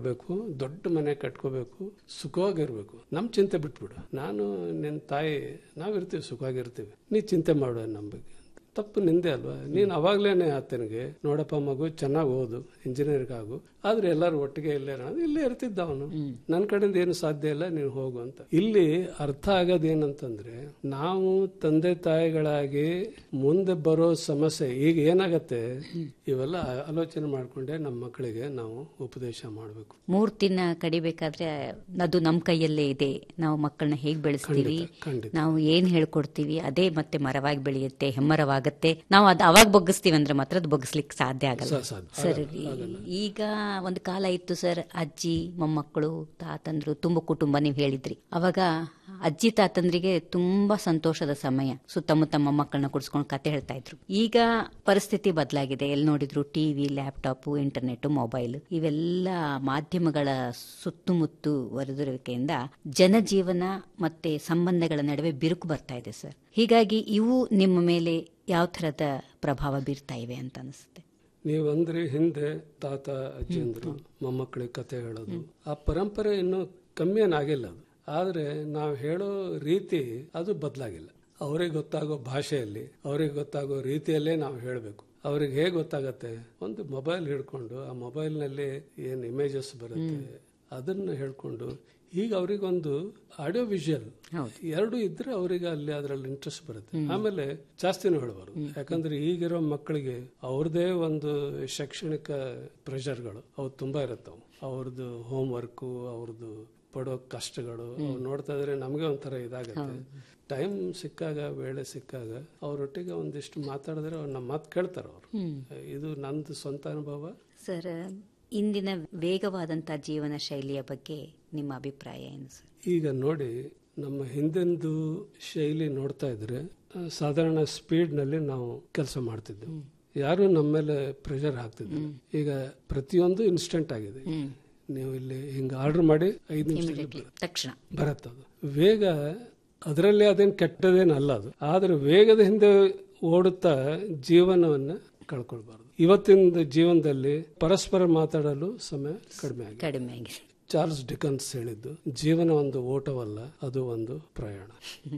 ಮಾಡಬೇಕು ದೊಡ್ಡ ಮನೆ ಕಟ್ಕೋಬೇಕು ಸುಖವಾಗಿರ್ಬೇಕು ನಮ್ ಚಿಂತೆ ಬಿಟ್ಬಿಡು ನಾನು ನಿನ್ನ ತಾಯಿ ನಾವಿರ್ತೀವಿ ಸುಖವಾಗಿರ್ತೀವಿ ನೀ ಚಿಂತೆ ಮಾಡು ನಮ್ಮ ಬಗ್ಗೆ ತಪ್ಪು ನಿಂದೆ ಅಲ್ವಾ ನೀನು ಅವಾಗ್ಲೇನೆ ಆತನಿಗೆ ನೋಡಪ್ಪ ಮಗು ಚೆನ್ನಾಗಿ ಓದು ಇಂಜಿನಿಯರ್ಗೆ ಆಗು ಆದ್ರೆ ಎಲ್ಲರೂ ಒಟ್ಟಿಗೆ ಇಲ್ಲೇ ಇರೋಣ. ಇಲ್ಲೇ ಇರ್ತಿದ್ದ ಅವನು ನನ್ನ ಕಡೆಯಿಂದ ಏನು ಸಾಧ್ಯ ಇಲ್ಲ ನೀನು ಹೋಗು ಅಂತ ಇಲ್ಲಿ ಅರ್ಥ ಆಗೋದೇನಂತಂದ್ರೆ ನಾವು ತಂದೆ ತಾಯಿಗಳಾಗಿ ಮುಂದೆ ಬರೋ ಸಮಸ್ಯೆ ಈಗ ಏನಾಗತ್ತೆ ಇವೆಲ್ಲ ಆಲೋಚನೆ ಮಾಡ್ಕೊಂಡೆ ನಮ್ಮ ಮಕ್ಕಳಿಗೆ ನಾವು ಉಪದೇಶ ಮಾಡಬೇಕು ಮೂರ್ತಿನ ಕಡಿಬೇಕಾದ್ರೆ ಅದು ನಮ್ಮ ಕೈಯಲ್ಲೇ ಇದೆ ನಾವು ಮಕ್ಕಳನ್ನ ಹೇಗ್ ಬೆಳೆಸ್ತೀವಿ ಖಂಡಿತ ನಾವು ಏನ್ ಹೇಳ್ಕೊಡ್ತೀವಿ ಅದೇ ಮತ್ತೆ ಮರವಾಗಿ ಬೆಳೆಯುತ್ತೆ ಹೆಮ್ಮರವಾಗತ್ತೆ ನಾವು ಅದು ಅವಾಗ ಬಗ್ಗಿಸ್ತೀವಿ ಅಂದ್ರೆ ಮಾತ್ರ ಅದು ಬಗ್ಗಿಸ್ಲಿಕ್ಕೆ ಸಾಧ್ಯ ಆಗಲ್ಲ ಸ- ಸಾಧ್ಯ. ಸರ್ ಈಗ ಒಂದು ಕಾಲ ಇತ್ತು ಸರ್ ಅಜ್ಜಿ ಮೊಮ್ಮಕ್ಕಳು ತಾತಂದ್ರು ತುಂಬ ಕುಟುಂಬ ನೀವು ಹೇಳಿದ್ರಿ ಅವಾಗ ಅಜ್ಜಿ ತಾತಂದ್ರಿಗೆ ತುಂಬಾ ಸಂತೋಷದ ಸಮಯ ಸುತ್ತಮುತ್ತ ಮೊಮ್ಮಕ್ಕಳನ್ನ ಕುಡಿಸ್ಕೊಂಡು ಕತೆ ಹೇಳ್ತಾ ಇದ್ರು ಈಗ ಪರಿಸ್ಥಿತಿ ಬದಲಾಗಿದೆ ಎಲ್ಲಿ ನೋಡಿದ್ರು ಟಿವಿ ಲ್ಯಾಪ್ಟಾಪ್ ಇಂಟರ್ನೆಟ್ ಮೊಬೈಲ್ ಇವೆಲ್ಲ ಮಾಧ್ಯಮಗಳ ಸುತ್ತಮುತ್ತು ವರೆದಿರುವಿಕೆಯಿಂದ ಜನಜೀವನ ಮತ್ತೆ ಸಂಬಂಧಗಳ ನಡುವೆ ಬಿರುಕು ಬರ್ತಾ ಇದೆ ಸರ್ ಹೀಗಾಗಿ ಇವು ನಿಮ್ಮ ಮೇಲೆ ಯಾವ ಥರದ ಪ್ರಭಾವ ಬೀರ್ತಾ ಇವೆ ಅಂತ ಅನಿಸುತ್ತೆ ನೀವಂದ್ರೆ ಹಿಂದೆ ತಾತ ಅಜ್ಜಿಯಂದ್ರು ಮೊಮ್ಮಕ್ಕಳಿಗೆ ಕತೆ ಹೇಳೋದು ಆ ಪರಂಪರೆ ಇನ್ನು ಕಮ್ಮಿ ಏನಾಗಿಲ್ಲ ಅದು ಆದ್ರೆ ನಾವು ಹೇಳೋ ರೀತಿ ಅದು ಬದಲಾಗಿಲ್ಲ ಅವ್ರಿಗೆ ಗೊತ್ತಾಗೋ ಭಾಷೆಯಲ್ಲಿ ಅವ್ರಿಗೆ ಗೊತ್ತಾಗೋ ರೀತಿಯಲ್ಲೇ ನಾವು ಹೇಳಬೇಕು ಅವ್ರಿಗೆ ಹೇಗೆ ಗೊತ್ತಾಗತ್ತೆ ಒಂದು ಮೊಬೈಲ್ ಹಿಡ್ಕೊಂಡು ಆ ಮೊಬೈಲ್ನಲ್ಲಿ ಏನು ಇಮೇಜಸ್ ಬರುತ್ತೆ ಅದನ್ನ ಹೇಳ್ಕೊಂಡು ಈಗ ಅವರಿಗೊಂದು ಆಡಿಯೋ ವಿಜುವಲ್ ಎರಡು ಇದ್ರೆ ಅವರಿಗೆ ಅಲ್ಲಿ ಅದರಲ್ಲಿ ಇಂಟ್ರೆಸ್ಟ್ ಬರುತ್ತೆ ಆಮೇಲೆ ಜಾಸ್ತಿನೂ ಹೇಳಬಾರ್ದು ಯಾಕಂದ್ರೆ ಈಗಿರೋ ಮಕ್ಕಳಿಗೆ ಅವ್ರದೇ ಒಂದು ಶೈಕ್ಷಣಿಕ ಪ್ರೆಷರ್ಗಳು ಅವು ತುಂಬಾ ಇರುತ್ತವು ಅವ್ರದ್ದು ಹೋಮ್ ವರ್ಕು ಅವ್ರದ್ದು ಪಡೋ ಕಷ್ಟಗಳು ಅವು ನೋಡ್ತಾ ಇದ್ರೆ ನಮಗೆ ಒಂಥರ ಇದಾಗತ್ತೆ ಟೈಮ್ ಸಿಕ್ಕಾಗ ವೇಳೆ ಸಿಕ್ಕಾಗ ಅವರೊಟ್ಟಿಗೆ ಒಂದಿಷ್ಟು ಮಾತಾಡಿದ್ರೆ ಅವ್ರು ನಮ್ಮ ಮಾತು ಕೇಳ್ತಾರೆ ಅವರು ಇದು ನಂದು ಸ್ವಂತ ಅನುಭವ ಸರ್ ಇಂದಿನ ವೇಗವಾದಂಥ ಜೀವನ ಶೈಲಿಯ ಬಗ್ಗೆ ನಿಮ್ಮ ಅಭಿಪ್ರಾಯ ಏನು ಸರ್ ಈಗ ನೋಡಿ ನಮ್ಮ ಹಿಂದೆಂದು ಶೈಲಿ ನೋಡ್ತಾ ಇದ್ರೆ ಆ, ಸಾಧಾರಣ ಸ್ಪೀಡ್ ನಲ್ಲಿ ನಾವು ಕೆಲಸ ಮಾಡ್ತಿದ್ದೆವು ಯಾರು ನಮ್ಮ ಮೇಲೆ ಪ್ರೆಷರ್ ಹಾಕ್ತಿದ್ರು ಈಗ ಪ್ರತಿಯೊಂದು ಇನ್ಸ್ಟೆಂಟ್ ಆಗಿದೆ ನೀವು ಇಲ್ಲಿ ಹಿಂಗ ಆರ್ಡರ್ ಮಾಡಿ ಐದು ನಿಮಿಷದಲ್ಲಿ ತಕ್ಷಣ ಬರುತ್ತದು ವೇಗ ಅದರಲ್ಲಿ ಅದೇನು ಕೆಟ್ಟದೇನಲ್ಲ ಅದು ಆದ್ರೆ ವೇಗದ ಹಿಂದೆ ಓಡುತ್ತಾ ಜೀವನವನ್ನ ಕಳ್ಕೊಳ್ಬಾರ್ದು ಇವತ್ತಿನ ಜೀವನದಲ್ಲಿ ಪರಸ್ಪರ ಮಾತಾಡಲು ಸಮಯ ಕಡಿಮೆ ಆಗಿದೆ ಕಡಿಮೆ ಆಗಿದೆ ಚಾರ್ಲ್ಸ್ ಡಿಕನ್ಸ್ ಹೇಳಿದ್ದು ಜೀವನ ಒಂದು ಓಟವಲ್ಲ ಅದು ಒಂದು ಪ್ರಯಾಣ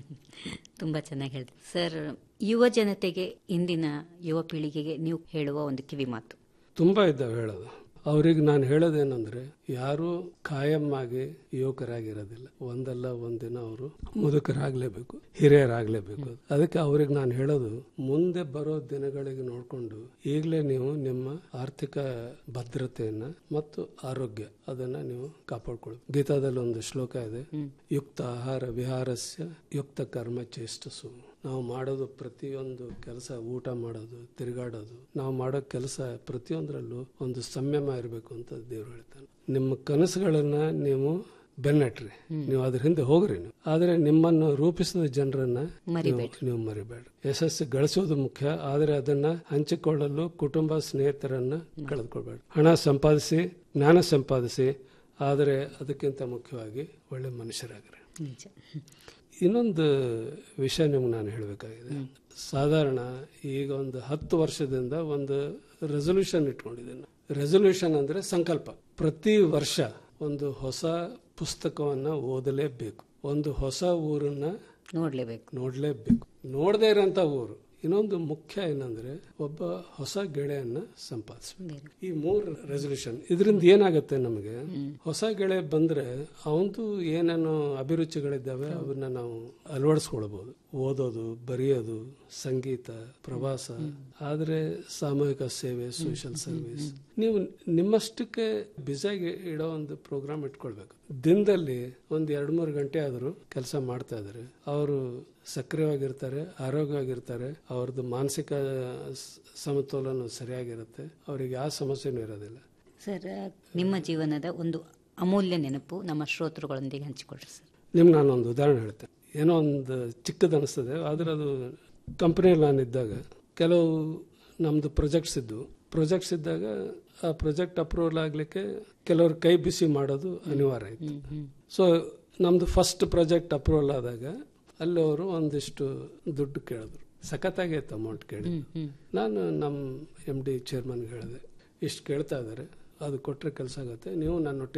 ತುಂಬಾ ಚೆನ್ನಾಗಿ ಹೇಳಿದ್ರಿ ಸರ್ ಯುವ ಜನತೆಗೆ ಇಂದಿನ ಯುವ ಪೀಳಿಗೆಗೆ ನೀವು ಹೇಳುವ ಒಂದು ಕಿವಿ ಮಾತು ತುಂಬಾ ಇದ್ದಾವೆ ಹೇಳೋದು ಅವ್ರಿಗೆ ನಾನು ಹೇಳೋದೇನಂದ್ರೆ ಯಾರು ಕಾಯಂ ಆಗಿ ಯುವಕರಾಗಿರೋದಿಲ್ಲ ಒಂದಲ್ಲ ಒಂದಿನ ಅವರು ಮುದುಕರಾಗ್ಲೇಬೇಕು ಹಿರಿಯರಾಗ್ಲೇಬೇಕು ಅದಕ್ಕೆ ಅವ್ರಿಗೆ ನಾನು ಹೇಳೋದು ಮುಂದೆ ಬರೋ ದಿನಗಳಿಗೆ ನೋಡ್ಕೊಂಡು ಈಗಲೇ ನೀವು ನಿಮ್ಮ ಆರ್ಥಿಕ ಭದ್ರತೆಯನ್ನ ಮತ್ತು ಆರೋಗ್ಯ ಅದನ್ನ ನೀವು ಕಾಪಾಡ್ಕೊಳ್ಳಿ ಗೀತಾದಲ್ಲಿ ಒಂದು ಶ್ಲೋಕ ಇದೆ ಯುಕ್ತ ಆಹಾರ ವಿಹಾರಸ್ಯ ಯುಕ್ತ ಕರ್ಮ ಚೇಷ್ಟಸು ನಾವು ಮಾಡೋದು ಪ್ರತಿಯೊಂದು ಕೆಲಸ ಊಟ ಮಾಡೋದು ತಿರುಗಾಡೋದು ನಾವು ಮಾಡೋ ಕೆಲಸ ಪ್ರತಿಯೊಂದರಲ್ಲೂ ಒಂದು ಸಂಯಮ ಇರಬೇಕು ಅಂತ ದೇವ್ರು ಹೇಳ್ತಾನೆ ನಿಮ್ಮ ಕನಸುಗಳನ್ನ ನೀವು ಬೆನ್ನಟ್ರಿ ನೀವು ಅದ್ರ ಹಿಂದೆ ಹೋಗ್ರಿ ನೀವು ಆದ್ರೆ ನಿಮ್ಮನ್ನು ರೂಪಿಸಿದ ಜನರನ್ನ ನೀವು- ನೀವು ಮರಿಬೇಡ್ರಿ ಯಶಸ್ಸು ಗಳಿಸೋದು ಮುಖ್ಯ ಆದ್ರೆ ಅದನ್ನ ಹಂಚಿಕೊಳ್ಳಲು ಕುಟುಂಬ ಸ್ನೇಹಿತರನ್ನ ಕಳೆದುಕೊಳ್ಬೇಡಿ ಹಣ ಸಂಪಾದಿಸಿ ಜ್ಞಾನ ಸಂಪಾದಿಸಿ ಆದರೆ ಅದಕ್ಕಿಂತ ಮುಖ್ಯವಾಗಿ ಒಳ್ಳೆ ಮನುಷ್ಯರಾಗ್ರಿ ನಿಜ ಇನ್ನೊಂದು ವಿಷಯ ನಿಮ್ಗೆ ನಾನು ಹೇಳಬೇಕಾಗಿದೆ ಸಾಧಾರಣ ಈಗ ಒಂದು ಹತ್ತು ವರ್ಷದಿಂದ ಒಂದು ರೆಸೊಲ್ಯೂಷನ್ ಇಟ್ಕೊಂಡಿದ್ದೀನಿ ರೆಸೊಲ್ಯೂಷನ್ ಅಂದ್ರೆ ಸಂಕಲ್ಪ ಪ್ರತಿ ವರ್ಷ ಒಂದು ಹೊಸ ಪುಸ್ತಕವನ್ನ ಓದಲೇಬೇಕು ಒಂದು ಹೊಸ ಊರನ್ನ ನೋಡ್ಲೇಬೇಕು ನೋಡ್ಲೇಬೇಕು ನೋಡದೇ ಇರೋಂಥ ಊರು ಇನ್ನೊಂದು ಮುಖ್ಯ ಏನಂದ್ರೆ ಒಬ್ಬ ಹೊಸ ಗೆಳೆಯನ್ನ ಸಂಪಾದಿಸ್ಬೇಕು ಈ ಮೂರು ರೆಸೊಲ್ಯೂಷನ್ ಇದರಿಂದ ಏನಾಗುತ್ತೆ ನಮಗೆ ಹೊಸ ಗೆಳೆಯ ಬಂದ್ರೆ ಅವಂದು ಏನೇನು ಅಭಿರುಚಿಗಳಿದ್ದಾವೆ ಅವನ್ನ ನಾವು ಅಳವಡಿಸ್ಕೊಳ್ಬಹುದು ಓದೋದು ಬರೆಯೋದು ಸಂಗೀತ ಪ್ರವಾಸ ಆದ್ರೆ ಸಾಮೂಹಿಕ ಸೇವೆ ಸೋಷಿಯಲ್ ಸರ್ವಿಸ್ ನೀವು ನಿಮ್ಮಷ್ಟಕ್ಕೆ ಬಿಸಿಯಾಗಿ ಇಡೋ ಒಂದು ಪ್ರೋಗ್ರಾಮ್ ಇಟ್ಕೊಳ್ಬೇಕು ದಿನದಲ್ಲಿ ಒಂದ್ ಎರಡ್ ಮೂರು ಗಂಟೆ ಆದರೂ ಕೆಲಸ ಮಾಡ್ತಾ ಇದ್ದಾರೆ ಅವರು ಸಕ್ರಿಯವಾಗಿರ್ತಾರೆ ಆರೋಗ್ಯವಾಗಿರ್ತಾರೆ ಅವ್ರದ್ದು ಮಾನಸಿಕ ಸ- ಸಮತೋಲನ ಸರಿಯಾಗಿರುತ್ತೆ ಅವ್ರಿಗೆ ಯಾವ ಸಮಸ್ಯೆನೂ ಇರೋದಿಲ್ಲ ಸರ್ ನಿಮ್ಮ ಜೀವನದ ಒಂದು ಅಮೂಲ್ಯ ನೆನಪು ನಮ್ಮ ಶ್ರೋತೃಗಳೊಂದಿಗೆ ಹಂಚಿಕೊಳ್ರಿ ಸರ್ ನಿಮ್ಗೆ ನಾನೊಂದು ಉದಾಹರಣೆ ಹೇಳ್ತೇನೆ ಏನೋ ಒಂದು ಚಿಕ್ಕದು ಅನಿಸ್ತದೆ ಆದ್ರೆ ಅದು ಕಂಪ್ನಿಯಲ್ಲಿ ನಾನಿದ್ದಾಗ ಕೆಲವು ನಮ್ದು ಪ್ರಾಜೆಕ್ಟ್ಸ್ ಇದ್ದು ಪ್ರಾಜೆಕ್ಟ್ಸ್ ಇದ್ದಾಗ ಆ ಪ್ರಾಜೆಕ್ಟ್ ಅಪ್ರೂವಲ್ ಆಗ್ಲಿಕ್ಕೆ ಕೆಲವರು ಕೈ ಬಿಸಿ ಮಾಡೋದು ಅನಿವಾರ್ಯ ಆಯ್ತು ಸೊ ನಮ್ದು ಫಸ್ಟ್ ಪ್ರಾಜೆಕ್ಟ್ ಅಪ್ರೂವಲ್ ಆದಾಗ ಅಲ್ಲಿ ಅವರು ಒಂದಿಷ್ಟು ದುಡ್ಡು ಕೇಳಿದ್ರು ಸಖತ್ತಾಗೈತೆ ಅಮೌಂಟ್ ಕೇಳಿ ನಾನು ನಮ್ಮ ಎಮ್ ಡಿ ಚೇರ್ಮನ್ಗೆ ಹೇಳಿದೆ ಇಷ್ಟು ಕೇಳ್ತಾ ಇದ್ದಾರೆ ಅದು ಕೊಟ್ಟರೆ ಕೆಲಸ ಆಗುತ್ತೆ ನೀವು ನನ್ನ